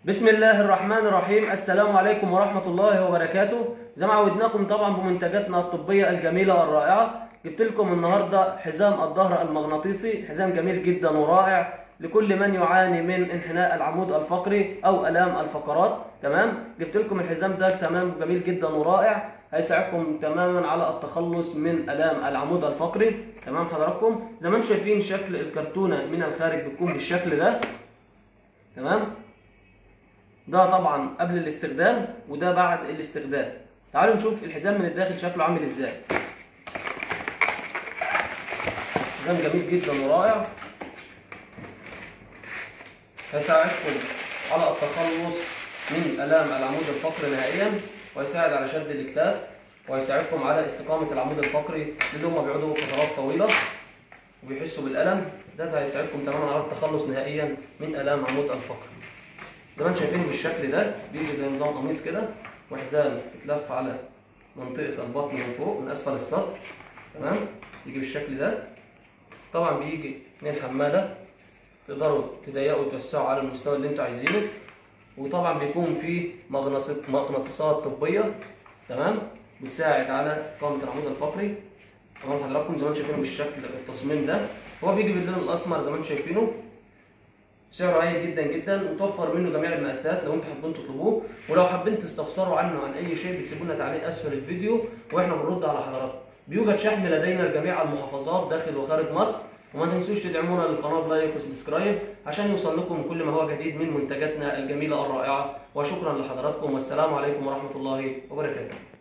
بسم الله الرحمن الرحيم السلام عليكم ورحمة الله وبركاته زي ما عودناكم طبعا بمنتجاتنا الطبية الجميلة الرائعة جبت لكم النهاردة حزام الظهر المغناطيسي حزام جميل جدا ورائع لكل من يعاني من انحناء العمود الفقري او الام الفقرات تمام جبت لكم الحزام ده تمام جميل جدا ورائع هيساعدكم تماما على التخلص من الام العمود الفقري تمام حضراتكم زي ما انتم شايفين شكل الكرتونه من الخارج بتكون بالشكل ده تمام ده طبعا قبل الاستخدام وده بعد الاستخدام تعالوا نشوف الحزام من الداخل شكله عامل ازاي حزام جميل جدا ورائع هيساعدكم على التخلص من الام العمود الفقري نهائيا ويساعد على شد الاكتاف ويساعدكم على استقامه العمود الفقري اللي هم بيقعدوا فترات طويله وبيحسوا بالالم ده هيساعدكم تماما على التخلص نهائيا من الام عمود الفقري زي ما انتم شايفين بالشكل ده بيجي زي نظام قميص كده وحزام يتلف على منطقه البطن من فوق من اسفل الصدر تمام يجي بالشكل ده طبعا بيجي اتنين حماله تقدروا تضيقوا وتوسعوا على المستوى اللي انتوا عايزينه وطبعا بيكون فيه مغناطيسات طبيه تمام بتساعد على استقامه العمود الفقري تمام حضراتكم زي ما انتم شايفين بالشكل التصميم ده هو بيجي باللون الاسمر زي ما انتم شايفينه سعره قليل جدا جدا وتوفر منه جميع المقاسات لو انتم حابين تطلبوه ولو حابين تستفسروا عنه عن اي شيء بتسيبوا لنا تعليق اسفل الفيديو واحنا بنرد على حضراتكم بيوجد شحن لدينا لجميع المحافظات داخل وخارج مصر وما تنسوش تدعمونا للقناه بلايك وسبسكرايب عشان يوصل لكم كل ما هو جديد من منتجاتنا الجميله الرائعه وشكرا لحضراتكم والسلام عليكم ورحمه الله وبركاته